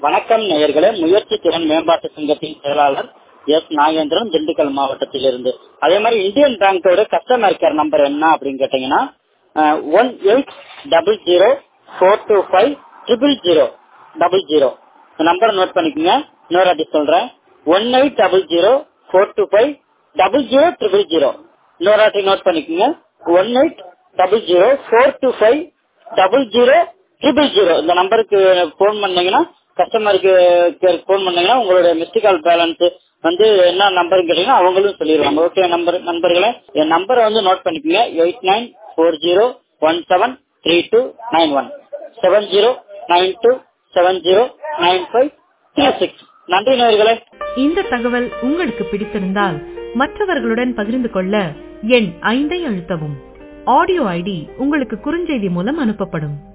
வணக்கம் நேயர்களே முயற்சி திறன் மேம்பாட்டு சங்கத்தின் செயலாளர் எஸ் நாகேந்திரன் திண்டுக்கல் மாவட்டத்திலிருந்து அதே மாதிரி இந்தியன் பேங்கோட கஸ்டமர் கேர் நம்பர் என்ன அப்படின்னு கேட்டீங்கன்னா one eight double zero four two five triple zero double zero number note பண்ணிக்கோங்க இன்னொரு வாட்டி சொல்றேன் one eight double zero four two five double zero triple zero இன்னொரு வாட்டி நோட் பண்ணிக்கோங்க one eight double zero four two five double zero triple zero இந்த நம்பருக்கு phone பண்ணீங்கன்னா கஸ்டமருக்கு ஃபோன் பண்ணீங்கன்னா உங்களுடைய மிஸ்டு கால் பேலன்ஸ் வந்து என்ன நம்பர் கேட்டீங்கன்னா அவங்களும் சொல்லிடுவாங்க ஓகே நம்பர் நண்பர்களே என் நம்பரை வந்து நோட் பண்ணிக்கோங்க eight nine four zero one seven three two nine one seven zero nine two seven zero nine five two six நன்றி நேர்களே இந்த தகவல் உங்களுக்கு பிடித்திருந்தால் மற்றவர்களுடன் பகிர்ந்து கொள்ள எண் ஐந்தை அழுத்தவும் ஆடியோ ஐடி உங்களுக்கு குறுஞ்செய்தி மூலம் அனுப்பப்படும்